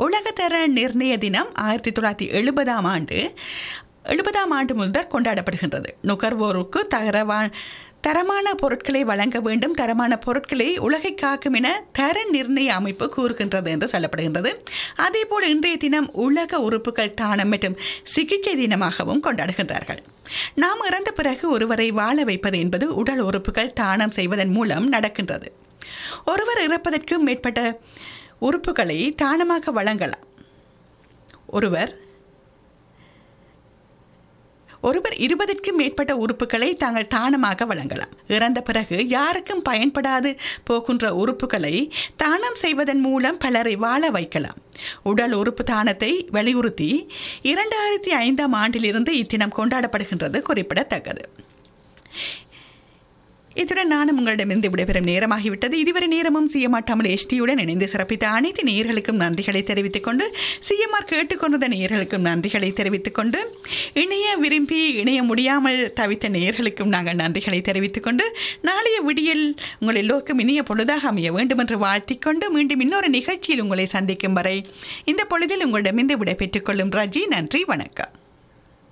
உலகத்தர நிர்ணய தினம் ஆயிரத்தி தொள்ளாயிரத்தி எழுபதாம் ஆண்டு எழுபதாம் ஆண்டு முதல் கொண்டாடப்படுகின்றது நுகர்வோருக்கு தரவா தரமான பொருட்களை வழங்க வேண்டும் தரமான பொருட்களை உலகை காக்கும் என தர நிர்ணய அமைப்பு கூறுகின்றது என்று சொல்லப்படுகின்றது அதேபோல் இன்றைய தினம் உலக உறுப்புகள் தானம் மற்றும் சிகிச்சை தினமாகவும் கொண்டாடுகின்றார்கள் நாம் இறந்த பிறகு ஒருவரை வாழ வைப்பது என்பது உடல் உறுப்புகள் தானம் செய்வதன் மூலம் நடக்கின்றது ஒருவர் இறப்பதற்கு மேற்பட்ட உறுப்புகளை தானமாக வழங்கலாம் ஒருவர் ஒருவர் இருபதுக்கும் மேற்பட்ட உறுப்புகளை தாங்கள் தானமாக வழங்கலாம் இறந்த பிறகு யாருக்கும் பயன்படாது போகின்ற உறுப்புகளை தானம் செய்வதன் மூலம் பலரை வாழ வைக்கலாம் உடல் உறுப்பு தானத்தை வலியுறுத்தி இரண்டாயிரத்தி ஐந்தாம் ஆண்டிலிருந்து இத்தினம் கொண்டாடப்படுகின்றது குறிப்பிடத்தக்கது இத்துடன் நானும் உங்களிடமிருந்து விடைபெறும் நேரமாகிவிட்டது இதுவரை நேரமும் சிஎம்ஆர் தமிழ் எஸ்டியுடன் இணைந்து சிறப்பித்த அனைத்து நேயர்களுக்கும் நன்றிகளை தெரிவித்துக் கொண்டு சிஎம்ஆர் கேட்டுக்கொண்ட நேயர்களுக்கும் நன்றிகளை தெரிவித்துக் கொண்டு இணைய விரும்பி இணைய முடியாமல் தவித்த நேயர்களுக்கும் நாங்கள் நன்றிகளை தெரிவித்துக் கொண்டு நாளைய விடியல் உங்கள் எல்லோருக்கும் இனிய பொழுதாக அமைய வேண்டும் என்று வாழ்த்திக் கொண்டு மீண்டும் இன்னொரு நிகழ்ச்சியில் உங்களை சந்திக்கும் வரை இந்த பொழுதில் உங்களிடமிருந்து விடைபெற்றுக் கொள்ளும் ரஜி நன்றி வணக்கம்